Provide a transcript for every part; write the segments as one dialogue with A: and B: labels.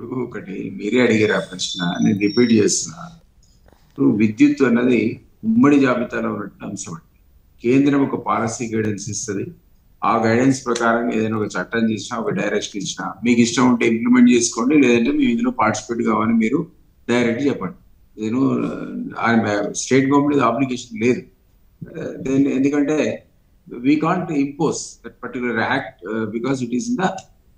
A: ఇప్పుడు ఒకటి మీరే అడిగారు ఆ ప్రశ్న నేను రిపీట్ చేస్తున్నా ఇప్పుడు విద్యుత్ అన్నది ఉమ్మడి జాబితాలో ఉన్న అంశం అండి కేంద్రం ఒక పాలసీ గైడెన్స్ ఇస్తుంది ఆ గైడెన్స్ ప్రకారం ఏదైనా ఒక చట్టం చేసినా ఒక డైరెక్షన్ ఇచ్చినా మీకు ఇష్టం ఉంటే ఇంప్లిమెంట్ చేసుకోండి లేదంటే మేము ఇందులో పార్టిసిపేట్ కావాలని మీరు డైరెక్ట్ చెప్పండి నేను స్టేట్ గవర్నమెంట్ అప్లికేషన్ లేదు దెన్ ఎందుకంటే we can't impose that particular act because it is in the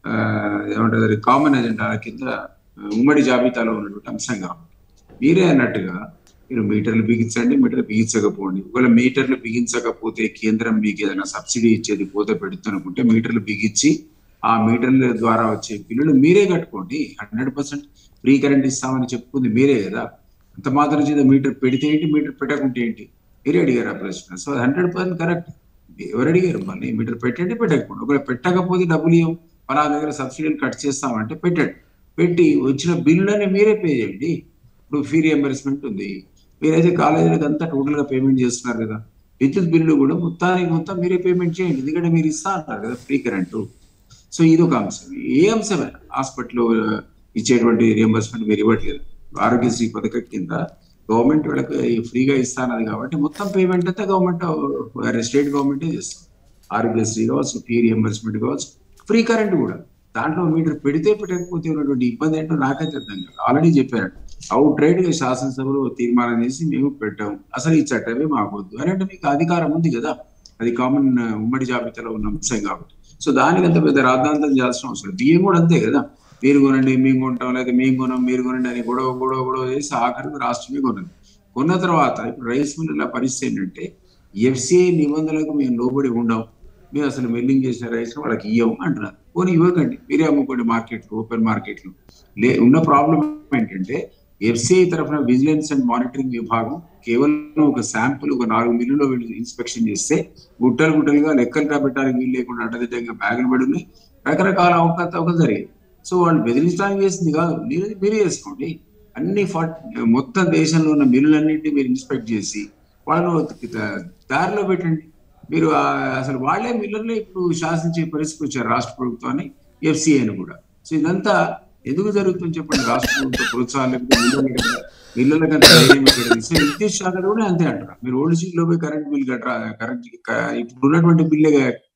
A: ఏమంటారు కామన్ ఎజెండా కింద uh, ఉమ్మడి జాబితాలో ఉన్నటువంటి అంశం కాబట్టి మీరే అన్నట్టుగా మీరు మీటర్లు బిగించండి మీటర్లు బిగించకపోండి ఒకవేళ మీటర్లు బిగించకపోతే కేంద్రం మీకు ఏదైనా సబ్సిడీ ఇచ్చేది పోతే పెడుతునుకుంటే మీటర్లు బిగించి ఆ మీటర్ల ద్వారా వచ్చే బిల్లులు మీరే కట్టుకోండి హండ్రెడ్ పర్సెంట్ ఫ్రీ కరెంట్ ఇస్తామని చెప్పుకుంది మీరే కదా అంత మాత్రం చేత మీటర్ పెడితే ఏంటి మీటర్ పెట్టకుంటే ఏంటి మీరే అడిగారు ఆ ప్రశ్న సో హండ్రెడ్ పర్సెంట్ కరెక్ట్ ఎవరు అడిగారు మళ్ళీ మీటర్ పెట్టండి పెట్టకపోండి ఒకవేళ పెట్టకపోతే డబ్బులు ఇవ్వం మన దగ్గర సబ్సిడీలు కట్ చేస్తామంటే పెట్టండి పెట్టి వచ్చిన బిల్లులని మీరే పే చేయండి ఇప్పుడు ఫీ రియంబర్స్మెంట్ ఉంది మీరైతే కాలేజీలకు అంతా టోటల్ గా పేమెంట్ చేస్తున్నారు కదా విద్యుత్ బిల్లు కూడా మొత్తానికి మొత్తం మీరే పేమెంట్ చేయండి ఎందుకంటే మీరు ఇస్తా అన్నారు కదా ఫ్రీ కరెంటు సో ఇది ఒక అంశం ఏ అంశమే హాస్పిటల్లో ఇచ్చేటువంటి రియంబర్స్మెంట్ మీరు ఇవ్వట్లేదు ఆరోగ్యశ్రీ పథకం కింద గవర్నమెంట్ వీళ్ళకి ఫ్రీగా ఇస్తానది కాబట్టి మొత్తం పేమెంట్ అంతా గవర్నమెంట్ స్టేట్ గవర్నమెంటే చేస్తుంది ఆరోగ్యశ్రీ కావచ్చు ఫీ రియంబర్స్మెంట్ కావచ్చు ఫ్రీ కరెంట్ కూడా దాంట్లో మీటర్ పెడితే పెట్టకపోతే ఉన్నటువంటి ఇబ్బంది ఏంటో నాకైతే అర్థం కాదు ఆల్రెడీ చెప్పారు అవుట్ రైట్ గా శాసనసభలో తీర్మానం చేసి మేము పెట్టాం అసలు ఈ చట్టమే మాకొద్దు అని అంటే మీకు అధికారం ఉంది కదా అది కామన్ ఉమ్మడి జాబితాలో ఉన్న అంశం కాబట్టి సో దానికి అంత పెద్ద రాద్ధాంతం చేయాల్సిన అవసరం బియ్యం కూడా అంతే కదా మీరు కొనండి మేము కొంటాం లేదా మేము కొనం మీరు కొనండి అని గొడవ గొడవ గొడవ చేసి ఆఖరికి రాష్ట్రమే కొన్నది కొన్న తర్వాత ఇప్పుడు రైస్ మిల్లుల పరిస్థితి ఏంటంటే ఎఫ్సిఐ నిబంధనలకు మేము లోబడి ఉండం మేము అసలు మిల్లింగ్ చేసిన రైస్ వాళ్ళకి ఇవ్వం అంటున్నారు పోనీ ఇవ్వకండి మీరే అమ్ముకోండి మార్కెట్ ఓపెన్ మార్కెట్ లో లే ఉన్న ప్రాబ్లం ఏంటంటే ఎఫ్సిఐ తరఫున విజిలెన్స్ అండ్ మానిటరింగ్ విభాగం కేవలం ఒక శాంపుల్ ఒక నాలుగు మిల్లులో వెళ్ళి ఇన్స్పెక్షన్ చేస్తే గుట్టలు గుట్టలుగా లెక్కలు కాబట్టడానికి వీలు లేకుండా అడ్డదిడ్డంగా బ్యాగులు పడి ఉన్నాయి రకరకాల అవకతవకలు జరిగాయి సో వాళ్ళు బెదిరించడానికి చేసింది కాదు మీరు మీరే చేసుకోండి అన్ని ఫార్టీ మొత్తం దేశంలో ఉన్న మిల్లులన్నింటినీ మీరు ఇన్స్పెక్ట్ చేసి వాళ్ళను దారిలో పెట్టండి మీరు అసలు వాళ్ళే మిల్లర్లే ఇప్పుడు శాసించే పరిస్థితి వచ్చారు రాష్ట్ర ప్రభుత్వాన్ని ఎఫ్సిఐని కూడా సో ఇదంతా ఎందుకు జరుగుతుంది చెప్పండి రాష్ట్ర ప్రభుత్వ ప్రోత్సాహాలకు మిల్లర్ల కంటే ధైర్యం ఇక్కడ సో విద్యుత్ శాఖ కూడా అంతే అంటారు మీరు ఓల్డ్ సీట్ లో పోయి కరెంట్ బిల్ కట్టరా కరెంట్ ఇప్పుడు ఉన్నటువంటి బిల్లే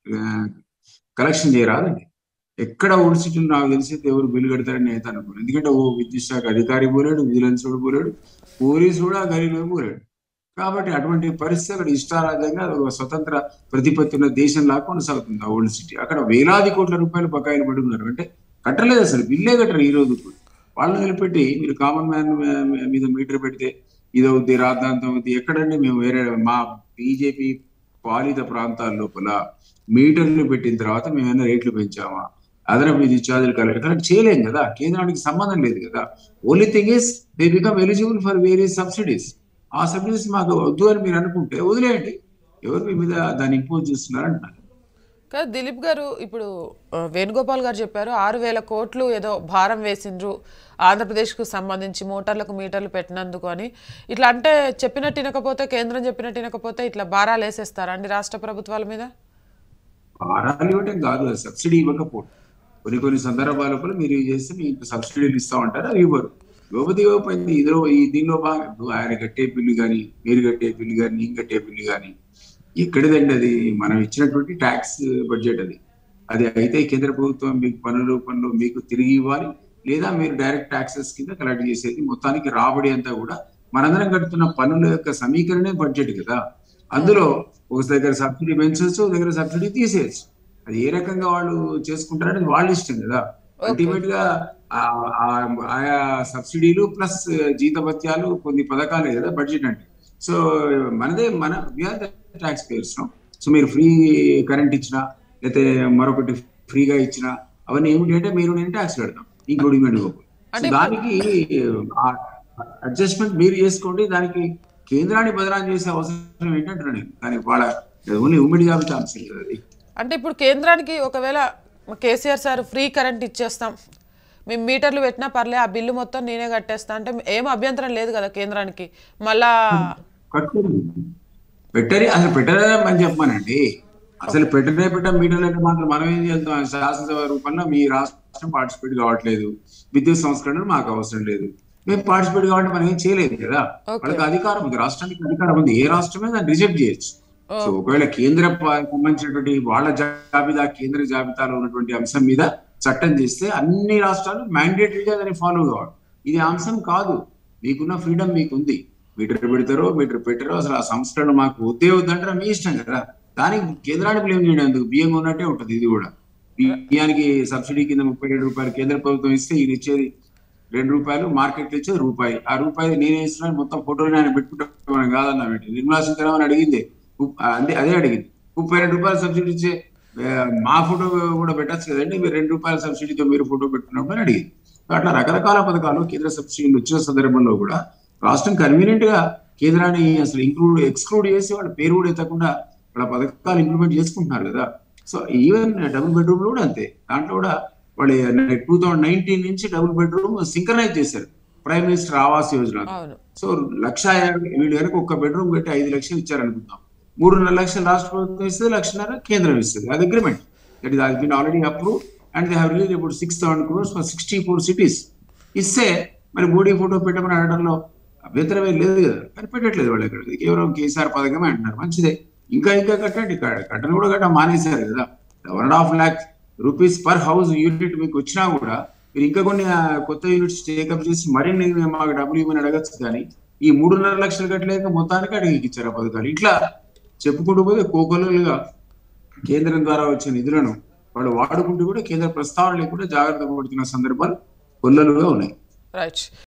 A: కలెక్షన్ చేయరాదండి ఎక్కడ ఓల్డ్ సీట్లు నాకు తెలిసి ఎవరు బిల్లు కడతారని అయితే అనుకోను ఎందుకంటే ఓ విద్యుత్ శాఖ అధికారి పోలేడు విజిలెన్స్ కూడా పోలేడు పోలీసు కూడా గరీలో పోలేడు కాబట్టి అటువంటి పరిస్థితి అక్కడ ఇష్టారాజ్యంగా ఒక స్వతంత్ర ప్రతిపత్తి ఉన్న దేశంలా కొనసాగుతుంది ఆ ఓల్డ్ సిటీ అక్కడ వేలాది కోట్ల రూపాయలు బకాయిలు పడి ఉన్నారు అంటే కట్టలేదు అసలు బిల్లే కట్టరు ఈ రోజు కూడా వాళ్ళని నిలబెట్టి మీరు కామన్ మ్యాన్ మీద మీటర్ పెడితే ఇది అవుద్ది రాద్ధాంతం అవుద్ది ఎక్కడండి మేము వేరే మా బీజేపీ పాలిత ప్రాంతాల లోపల మీటర్లు పెట్టిన తర్వాత మేము ఏమైనా రేట్లు పెంచామా అదనపు విద్యుత్ ఛార్జీలు కలెక్ట్ కలెక్ట్ చేయలేం కదా కేంద్రానికి సంబంధం లేదు కదా only thing is they become eligible for various subsidies ఆ సబ్సిడీస్ మాకు వద్దు అని మీరు అనుకుంటే వదిలేయండి ఎవరు మీ మీద దాన్ని ఇంపోజ్ చేస్తున్నారు అంటున్నారు
B: కదా దిలీప్ గారు ఇప్పుడు ఆ, వేణుగోపాల్ గారు చెప్పారు ఆరు వేల కోట్లు ఏదో భారం వేసిండ్రు ఆంధ్రప్రదేశ్కు సంబంధించి మోటార్లకు మీటర్లు పెట్టినందుకు అని ఇట్లా అంటే చెప్పినట్టు వినకపోతే కేంద్రం చెప్పినట్టు వినకపోతే ఇట్లా భారాలు వేసేస్తారా అండి రాష్ట్ర ప్రభుత్వాల మీద
A: భారాలు ఇవ్వటం కాదు అది సబ్సిడీ ఇవ్వకపోవడం కొన్ని కొన్ని సందర్భాల లోపల మీరు ఇది చేస్తే మీకు సబ్సిడీలు ఇస్తామంటారు అవి ఇవ్వరు ఇవ్వకపోతే ఇవ్వకపోయింది ఇదిలో ఈ దీనిలో భాగం ఇప్పుడు ఆయన కట్టే బిల్లు కానీ మీరు కట్టే బిల్లు కానీ నేను కట్టే బిల్లు కానీ ఎక్కడిదండి అది మనం ఇచ్చినటువంటి ట్యాక్స్ బడ్జెట్ అది అది అయితే కేంద్ర ప్రభుత్వం మీకు పన్నుల రూపంలో మీకు తిరిగి ఇవ్వాలి లేదా మీరు డైరెక్ట్ ట్యాక్సెస్ కింద కలెక్ట్ చేసేది మొత్తానికి రాబడి అంతా కూడా మనందరం కడుతున్న పన్నుల యొక్క సమీకరణే బడ్జెట్ కదా అందులో ఒక దగ్గర సబ్సిడీ పెంచవచ్చు ఒక దగ్గర సబ్సిడీ తీసేయచ్చు అది ఏ రకంగా వాళ్ళు చేసుకుంటారనేది వాళ్ళ ఇష్టం కదా అల్టిమేట్ గా ఆ- ఆ- ఆయా సబ్సిడీలు ప్లస్ జీతభత్యాలు కొన్ని పథకాలే కదా బడ్జెట్ అంటే సో మనదే మన వీఆర్ ట్యాక్స్ పేయర్స్ సో మీరు ఫ్రీ కరెంట్ ఇచ్చినా లేకపోతే మరొకటి ఫ్రీగా ఇచ్చినా అవన్నీ ఏమిటి అంటే మీరు నేను ట్యాక్స్ పెడతాం ఇంక్లూడింగ్ మెనుగోపు
B: అంటే
A: దానికి అడ్జస్ట్మెంట్ మీరు చేసుకోండి దానికి కేంద్రాన్ని బదనాం చేసే అవసరం ఏంటంటున్నాను నేను దానికి వాళ్ళ ఓన్లీ ఉమ్మడి జాబితా అంశం కదా అది
B: అంటే ఇప్పుడు కేంద్రానికి ఒకవేళ కేసీఆర్ సార్ ఫ్రీ కరెంట్ ఇచ్చేస్తాం మేము మీటర్లు పెట్టినా పర్లే ఆ బిల్లు మొత్తం నేనే కట్టేస్తా అంటే ఏం అభ్యంతరం లేదు కదా కేంద్రానికి మళ్ళా
A: కట్టరు పెట్టరి అసలు పెట్టరే అని చెప్పానండి అసలు పెట్టరే పెట్ట మీటర్లు అంటే మాత్రం మనం ఏం చేద్దాం శాసనసభ రూపంలో మీ రాష్ట్ర రాష్ట్రం పార్టిసిపేట్ కావట్లేదు విద్యుత్ సంస్కరణ మాకు అవసరం లేదు మేము పార్టిసిపేట్ కావాలంటే మనం ఏం చేయలేదు కదా
B: Okay.
A: వాళ్ళకి అధికారం ఉంది రాష్ట్రానికి అధికారం ఉంది ఏ రాష్ట్రమే దాన్ని రిజెక్ట్ చేయొచ్చు సో ఒకవేళ కేంద్ర ప- సంబంధించినటువంటి వాళ్ళ జాబితా కేంద్ర జాబితాలో ఉన్నటువంటి అంశం మీద చట్టం చేస్తే అన్ని రాష్ట్రాలు మ్యాండేటరీగా దాన్ని ఫాలో కావాలి ఇది ఆ అంశం కాదు మీకున్న ఫ్రీడమ్ మీకు ఉంది మీటర్ పెడతారో మీటర్ పెట్టారో అసలు ఆ సంస్కరణ మాకు వద్దే వద్దంటారా మీ ఇష్టం కదా దానికి కేంద్రాన్ని బ్లేమ్ చేయడానికి బియ్యం ఉన్నట్టే ఉంటుంది ఇది కూడా బియ్యానికి సబ్సిడీ కింద ముప్పై ఏడు రూపాయలు కేంద్ర ప్రభుత్వం ఇస్తే ఇది ఇచ్చేది రెండు రూపాయలు మార్కెట్ ఇచ్చేది రూపాయి ఆ రూపాయి నేనే ఇస్తున్నాను మొత్తం ఫోటోలు ఆయన పెట్టుకుంటాం మనం కాదన్నా పెట్టి నిర్మలా సీతారామన్ అడిగింది ఉప్- అదే అదే అడిగింది ముప్పై రెండు రూపాయలు సబ్సిడీ ఇచ్చే ఆ, మా ఫోటో కూడా పెట్టచ్చు కదండి మీరు రెండు రూపాయల సబ్సిడీతో మీరు ఫోటో పెట్టుకున్నప్పుడు అని అడిగింది అట్లా రకరకాల పథకాలు కేంద్ర సబ్సిడీలు వచ్చిన సందర్భంలో కూడా రాష్ట్రం కన్వీనియంట్ గా కేంద్రాన్ని అసలు ఇంక్లూడ్ ఎక్స్క్లూడ్ చేసి వాళ్ళ పేరు కూడా ఎత్తకుండా వాళ్ళ పథకాలు ఇంప్లిమెంట్ చేసుకుంటున్నారు కదా సో ఈవెన్ డబుల్ బెడ్రూమ్ కూడా అంతే దాంట్లో కూడా వాళ్ళు టూ థౌజండ్ నైన్టీన్ నుంచి డబుల్ బెడ్రూమ్ సింక్రనైజ్ చేశారు ప్రైమ్ మినిస్టర్ ఆవాస్ యోజన
B: అవును
A: సో లక్ష యాభై వీళ్ళు కనుక ఒక్క బెడ్రూమ్ పెట్టి ఐదు లక్షలు ఇచ్చారనుకుందాం మూడున్నర లక్షలు రాష్ట్ర ప్రభుత్వం ఇస్తుంది లక్షన్నర కేంద్రం ఇస్తుంది అది agreement that is been already approve and they have release ఇప్పుడు six thousand crores for sixty four cities ఇస్తే మరి మోడీ ఫోటో పెట్టమని అడగడంలో అభ్యంతరం ఏం లేదు కదా కానీ పెట్టట్లేదు వాళ్ళు ఇక్కడ కేవలం కేసీఆర్ పథకమే అంటున్నారు మంచిదే ఇంకా ఇంకా కట్టండి క- కట్టను కూడా కట్ట మానేశారు కదా one and half lakh rupees per house unit మీకు వచ్చినా కూడా మీరు ఇంకా కొన్ని ఆ, కొత్త యూనిట్స్ టేకప్ చేసి మరిన్ని మాకు డబ్బులు ఇవ్వని అడగచ్చు కానీ ఈ మూడున్నర లక్షలు కట్టలేక మొత్తానికి అడిగి ఇచ్చారు ఆ పథకాలు ఇట్లా చెప్పుకుంటూ పోతే కోకొల్లలుగా కేంద్రం ద్వారా వచ్చే నిధులను వాళ్ళు వాడుకుంటూ కూడా కేంద్ర ప్రస్తావన లేకుండా జాగ్రత్త పడుతున్న సందర్భాలు కొల్లలుగా ఉన్నాయి
B: రైట్